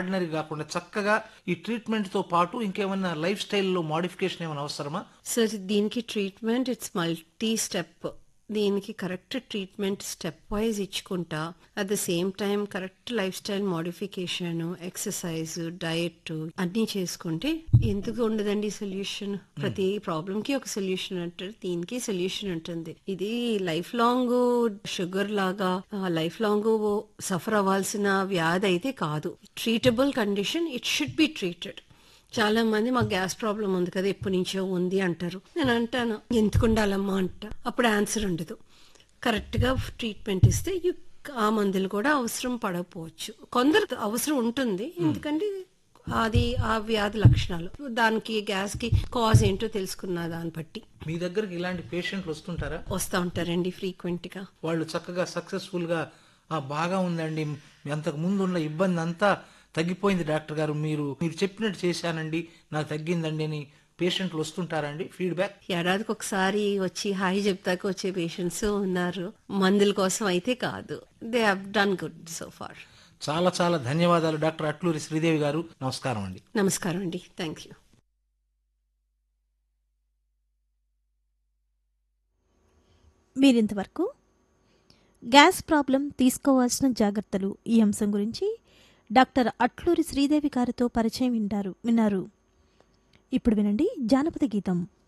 ordinary కాకుండా చక్కగా ఈ ట్రీట్మెంట్ తో పాటు ఇంకేమైనా లైఫ్ స్టైల్లో మాడిఫికేషన్ ఏమైనా అవసరమా సార్ దీనికి ట్రీట్మెంట్ ఇట్స్ మల్టీ స్టెప్ దీనికి కరెక్ట్ ట్రీట్మెంట్ స్టెప్ వైజ్ ఇచ్చుకుంటా at the same time correct life style modification exercise diet అన్నీ చేసుకుంటే ఎందుకు ఉండదండి సొల్యూషన్ ప్రతి ప్రాబ్లం కి ఒక సొల్యూషన్ ఉంటుంది దీనికి సొల్యూషన్ ఉంటుంది ఇది లైఫ్ లాంగ్ షుగర్ లాగా లైఫ్ లాంగ్ సఫర్ అవ్వాల్సిన వ్యాధి అయితే కాదు treatable condition it should be treated చాలా మంది మాకు గ్యాస్ ప్రాబ్లం ఉంది కదా ఎప్పటి నుంచో ఉంది అంటారు నేను అంటాను ఎందుకు ఉండాలమ్మా అంట అప్పుడు ఆన్సర్ ఉండదు కరెక్ట్ గా ట్రీట్మెంట్ ఇస్తే you- ఆ మందులు కూడా అవసరం పడకపోవచ్చు కొందరు అవసరం ఉంటుంది ఎందుకంటే అది ఆ వ్యాధి లక్షణాలు దానికి గ్యాస్ కి కాజ్ ఏంటో తెలుసుకున్న దాన్ని బట్టి మీ దగ్గరికి ఇలాంటి పేషెంట్లు వస్తుంటారా వస్తూ ఉంటారండి ఫ్రీక్వెంట్ గా వాళ్ళు చక్కగా సక్సెస్ఫుల్ గా "ఆ, బాగా ఉందండి అంతకు ముందు ఉన్న ఇబ్బంది అంతా తగ్గిపోయింది డాక్టర్ గారు మీరు మీరు చెప్పినట్టు చేశానండి నాకు తగ్గిందండి అని పేషెంట్లు వస్తుంటారండి ఫీడ్బ్యాక్ ఏడాదికి ఒకసారి వచ్చి హాయ్ చెప్తాక వచ్చే పేషెంట్స్ ఉన్నారు మందుల కోసం అయితే కాదు they have done good so far చాలా చాలా ధన్యవాదాలు డాక్టర్ అట్లూరి శ్రీదేవి గారు నమస్కారం అండి నమస్కారం అండి థ్యాంక్ యూ మీరింతవరకు గ్యాస్ ప్రాబ్లం తీసుకోవాల్సిన జాగ్రత్తలు ఈ అంశం గురించి డాక్టర్ అట్లూరి శ్రీదేవి గారితో పరిచయం వింటారు విన్నారు ఇప్పుడు వినండి జానపద గీతం